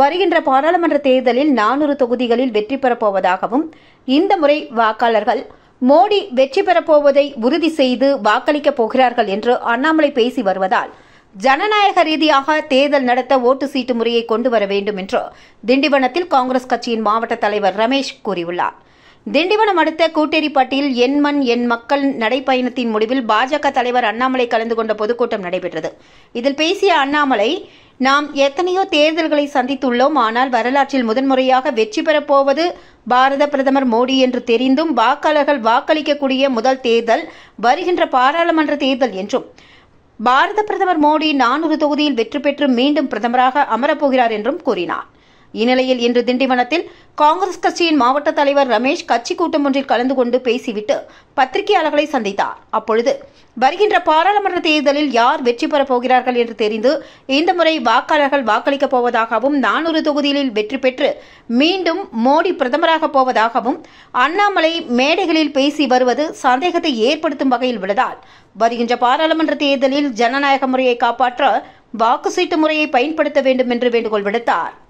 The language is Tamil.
வருகின்ற பாராளுமன்ற தேர்தலில் நானூறு தொகுதிகளில் வெற்றி பெறப் போவதாகவும் இந்த முறை வாக்காளர்கள் மோடி வெற்றி பெறப் போவதை உறுதி செய்து வாக்களிக்கப் போகிறார்கள் என்று அண்ணாமலை பேசி வருவதால் ஜனநாயக ரீதியாக தேர்தல் நடத்த ஓட்டு சீட்டு முறையை கொண்டு வர வேண்டும் என்று திண்டிவனத்தில் காங்கிரஸ் கட்சியின் மாவட்ட தலைவர் ரமேஷ் கூறியுள்ளார் திண்டிவனம் அடுத்த கூட்டேரிப்பட்டியில் என் மண் என் மக்கள் நடைப்பயணத்தின் முடிவில் பாஜக தலைவர் அண்ணாமலை கலந்து கொண்ட பொதுக்கூட்டம் நடைபெற்றது இதில் பேசிய அண்ணாமலை நாம் எத்தனையோ தேர்தல்களை சந்தித்துள்ளோம் ஆனால் வரலாற்றில் முதன்முறையாக வெற்றி பெறப் போவது பாரத பிரதமர் மோடி என்று தெரிந்தும் வாக்காளர்கள் வாக்களிக்கக்கூடிய முதல் தேர்தல் வருகின்ற பாராளுமன்ற தேர்தல் என்றும் பாரத பிரதமர் மோடி நானூறு தொகுதியில் வெற்றி பெற்று மீண்டும் பிரதமராக அமரப்போகிறார் என்றும் கூறினார் இந்நிலையில் இன்று திண்டிவனத்தில் காங்கிரஸ் கட்சியின் மாவட்ட தலைவர் ரமேஷ் கட்சி கூட்டம் ஒன்றில் கலந்து கொண்டு பேசிவிட்டு பத்திரிகையாளர்களை சந்தித்தார் அப்பொழுது வருகின்ற பாராளுமன்ற தேர்தலில் யார் வெற்றி பெறப் போகிறார்கள் என்று தெரிந்து இந்த முறை வாக்காளர்கள் வாக்களிக்கப் போவதாகவும் நானூறு தொகுதிகளில் வெற்றி பெற்று மீண்டும் மோடி பிரதமராக போவதாகவும் அண்ணாமலை மேடைகளில் பேசி வருவது சந்தேகத்தை ஏற்படுத்தும் வகையில் உள்ளதால் வருகின்ற பாராளுமன்ற தேர்தலில் ஜனநாயக முறையை காப்பாற்ற வாக்கு சீட்டு முறையை பயன்படுத்த வேண்டும் என்று வேண்டுகோள் விடுத்தார்